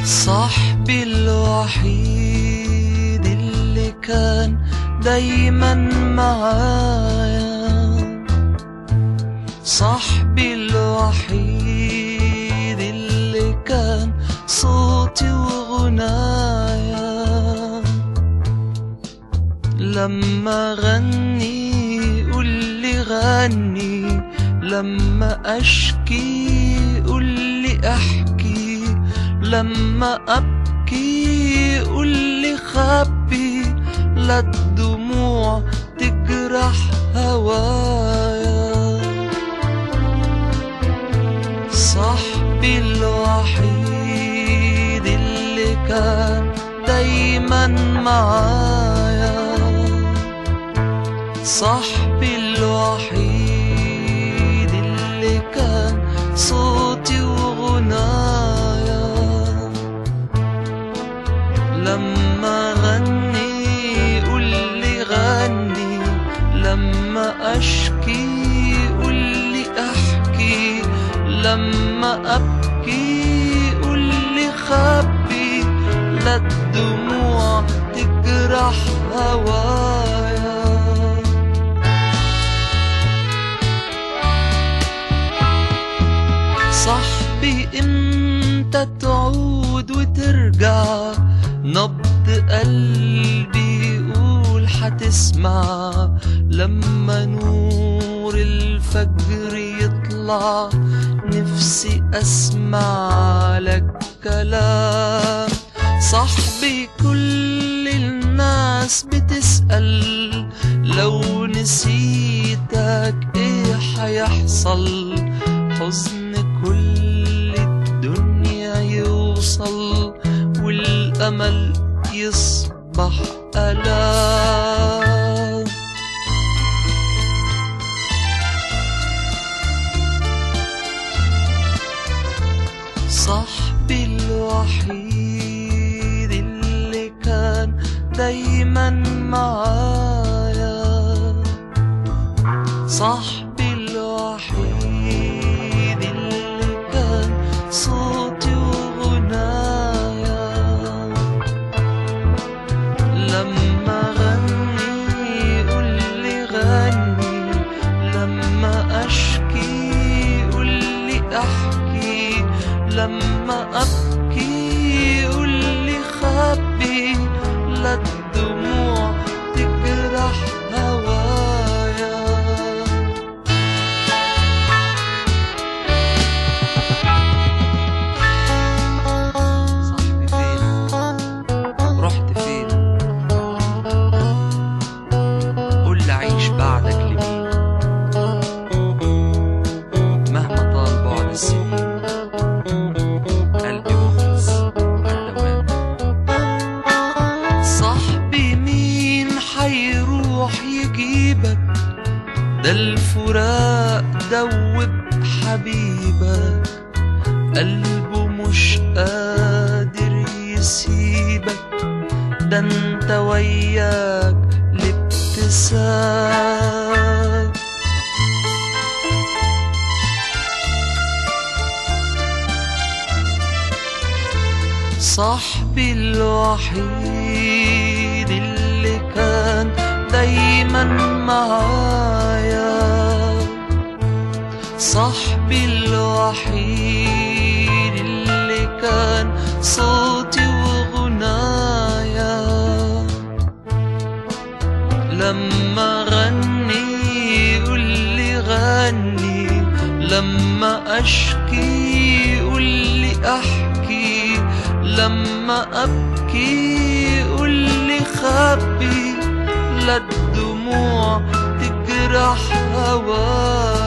صاحبي الوحيد اللي كان دايما معايا صاحبي الوحيد اللي كان صوتي وغنايا لما غني قول لي غني لما اشكي قول لي احكي لما ابكي قول لي خبي لا الدموع تجرح هوايا صاحبي الوحيد اللي كان دايما معايا صاحبي الوحيد اللي كان صوتي وغنايا لما غني قول لي غني لما اشكي قول لي احكي لما ابكي قول لي خبي لا الدموع تجرح هوايا صاحبي امتى تعود وترجع نبض قلبي يقول حتسمع لما نور الفجر يطلع نفسي اسمع لك كلام صاحبي كل الناس بتسأل لو نسيتك ايه حيحصل حزن كل الدنيا يوصل والأمل يصبح ألام صاحبي الوحيد اللي كان دايما معايا صاحبي الوحيد اللي كان صوتي وغنايا لما غني قول لي غني لما اشكي قول لي احكي لما ابكي قول لي خبي لا الدموع تجرح هوايا صاحبي فين رحت فين قول لي اعيش بعدك لمين مهما طال بعد السنين قلبي مخلص على دوام صاحبي مين حيروح يجيبك ده الفراق دوب حبيبك قلبه مش قادر يسيبك ده انت وياك الابتسام صاحبي الوحيد اللي كان دايما معايا صاحبي الوحيد اللي كان صوتي وغنايا لما غني قول لي غني لما اشكي قول لي احكي لما ابكي قول لي خبي لا الدموع تجرح هوايا